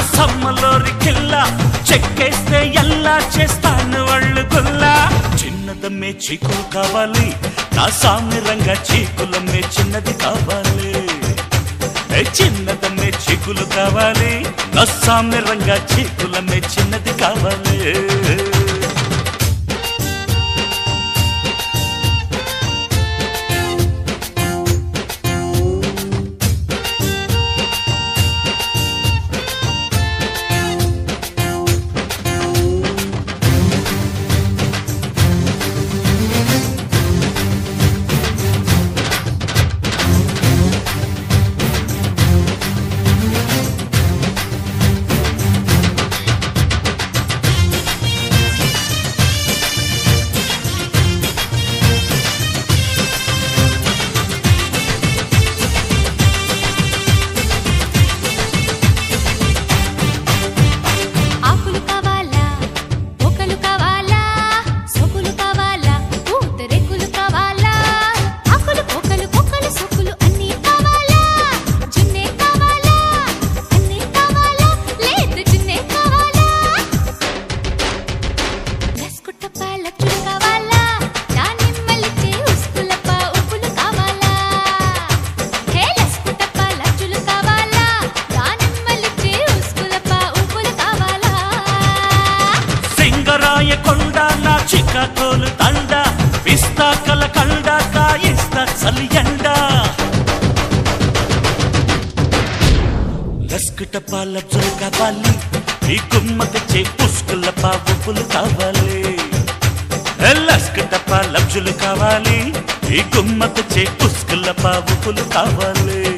సమ్మలోరి కిల్ల చెక్కేస్తే ఎల్లా చేస్తాను వాళ్ళు గుల్లా చిన్నదమ్మే చీకులు కావాలి నా సామ్యంగా చీకులమ్మే చిన్నది కావాలి ఏ చిన్నదమ్మే చీకులు కావాలి నా సామ్యంగా చీకులమ్మే చిన్నది కావాలి ఆకులు కావాలా మొక్కలు కావాలా సొకులు కావాలా పూతరేకులు కావాలా ఆకులు మొక్కలు మొక్కలు సొకులు అన్నీ కావాలా జున్నే కావాలా అన్నీ కావాలా లేదు జున్నే కావాలా రస్కుట్టప్ప లచ్చులు కావాలా దానిమ్మలిచ్చే ఉస్కులప్ప ఉప్పులు కావాలా హే లస్కుట్టప్ప లచ్చులు కావాలా దానిమ్మలిచ్చే ఉస్కులప్ప ఉప్పులు కావాలా సింగరాయ కొండ నా చిక్కకోలు దండ విస్తా కల కండ కాయిస్తా చలియండ లస్కుట పాలబ్జులు కావాలి ఈ కుమ్మకచ్చే పుష్కుల పావుపులు కావాలి ఏ లస్కుట పాలబ్జులు కావాలి ఈ కుమ్మకచ్చే పుష్కుల పావుపులు కావాలి